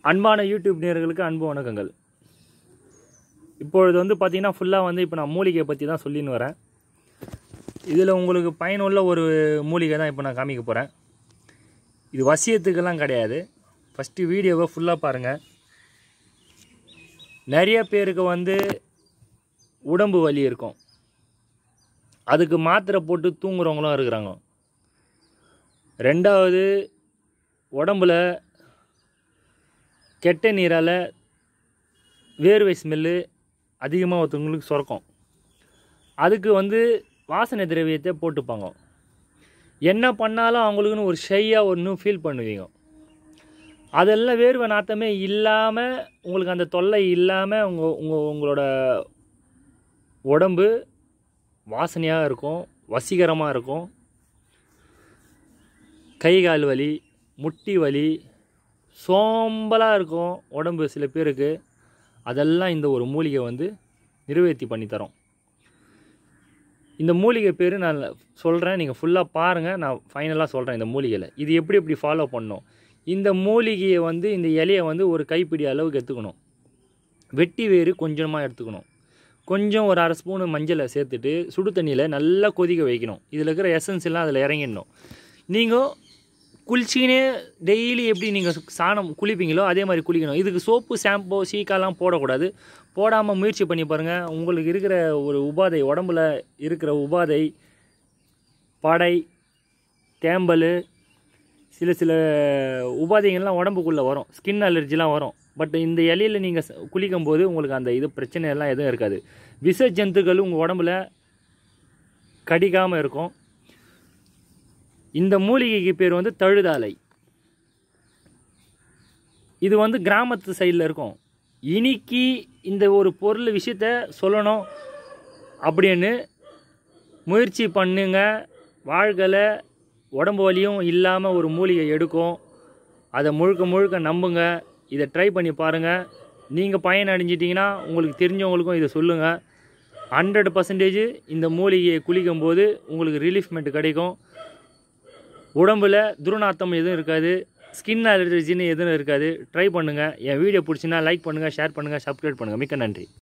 அன்பான யூடியூப் நேயர்களுக்கு அன்பு வணக்கங்கள் இப்பொழுது வந்து பார்த்தீங்கன்னா ஃபுல்லாக வந்து இப்போ நான் மூலிகையை பற்றி தான் சொல்லின்னு வரேன் இதில் உங்களுக்கு பயனுள்ள ஒரு மூலிகை தான் இப்போ நான் காமிக்க போகிறேன் இது வசியத்துக்கெல்லாம் கிடையாது ஃபஸ்ட்டு வீடியோவை ஃபுல்லாக பாருங்கள் நிறைய பேருக்கு வந்து உடம்பு வலி இருக்கும் அதுக்கு மாத்திரை போட்டு தூங்குறவங்களும் இருக்கிறாங்க ரெண்டாவது உடம்புல கெட்ட நீரால் வேர்வை ஸ்மெல்லு அதிகமாக ஒருத்தவங்களுக்கு சுரக்கும் அதுக்கு வந்து வாசனை திரவியத்தை போட்டுப்பாங்க என்ன பண்ணாலும் அவங்களுக்குன்னு ஒரு ஷையாக ஒன்று ஃபீல் பண்ணுவீங்க அதெல்லாம் வேர்வை நாத்தமே இல்லாமல் உங்களுக்கு அந்த தொல்லை இல்லாமல் உங்கள் உங்கள் உங்களோட உடம்பு வாசனையாக இருக்கும் வசீகரமாக இருக்கும் கை கால் வலி முட்டி வலி சோம்பலாக இருக்கும் உடம்பு சில பேருக்கு அதெல்லாம் இந்த ஒரு மூலிகை வந்து நிறைவேற்றி பண்ணி தரோம் இந்த மூலிகை பேர் நான் சொல்கிறேன் நீங்கள் ஃபுல்லாக பாருங்கள் நான் ஃபைனலாக சொல்கிறேன் இந்த மூலிகையில் இது எப்படி எப்படி ஃபாலோ பண்ணணும் இந்த மூலிகையை வந்து இந்த இலையை வந்து ஒரு கைப்பிடி அளவுக்கு எடுத்துக்கணும் வெட்டி வேறு கொஞ்சமாக எடுத்துக்கணும் கொஞ்சம் ஒரு அரை ஸ்பூனு மஞ்சளை சேர்த்துட்டு சுடு தண்ணியில் நல்லா கொதிக்க வைக்கணும் இதில் இருக்கிற எசன்ஸ் எல்லாம் அதில் இறங்கிடணும் நீங்கள் குளிச்சிக்கினே டெய்லி எப்படி நீங்கள் சாணம் குளிப்பீங்களோ அதே மாதிரி குளிக்கணும் இதுக்கு சோப்பு ஷாம்பு சீக்காலாம் போடக்கூடாது போடாமல் முயற்சி பண்ணி பாருங்கள் உங்களுக்கு இருக்கிற ஒரு உபாதை உடம்புல இருக்கிற உபாதை படை தேம்பல் சில சில உபாதைகள்லாம் உடம்புக்குள்ளே வரும் ஸ்கின் அலர்ஜிலாம் வரும் பட் இந்த இலையில் நீங்கள் குளிக்கும் போது உங்களுக்கு அந்த இது பிரச்சனை எல்லாம் எதுவும் இருக்காது விஷ ஜந்துக்கள் உங்கள் உடம்புல கடிக்காமல் இருக்கும் இந்த மூலிகைக்கு பேர் வந்து தழுதாலை இது வந்து கிராமத்து சைடில் இருக்கும் இன்னைக்கு இந்த ஒரு பொருள் விஷயத்த சொல்லணும் அப்படின்னு முயற்சி பண்ணுங்க வாழ்க்கையில் உடம்பு வலியும் இல்லாமல் ஒரு மூலிகை எடுக்கும் அதை முழுக்க முழுக்க நம்புங்க இதை ட்ரை பண்ணி பாருங்கள் நீங்கள் பயன் அடைஞ்சிட்டிங்கன்னா உங்களுக்கு தெரிஞ்சவங்களுக்கும் இதை சொல்லுங்கள் ஹண்ட்ரட் பர்சன்டேஜ் இந்த மூலிகையை குளிக்கும் போது உங்களுக்கு ரிலீஃப்மெண்ட் கிடைக்கும் உடம்புல துர்நாத்தம் எதுவும் இருக்காது ஸ்கின் அலர்ஜின்னு எதுவும் இருக்காது ட்ரை பண்ணுங்கள் என் வீடியோ பிடிச்சின்னா லைக் பண்ணுங்கள் ஷேர் பண்ணுங்கள் சப்ஸ்கிரைப் பண்ணுங்கள் மிக்க நன்றி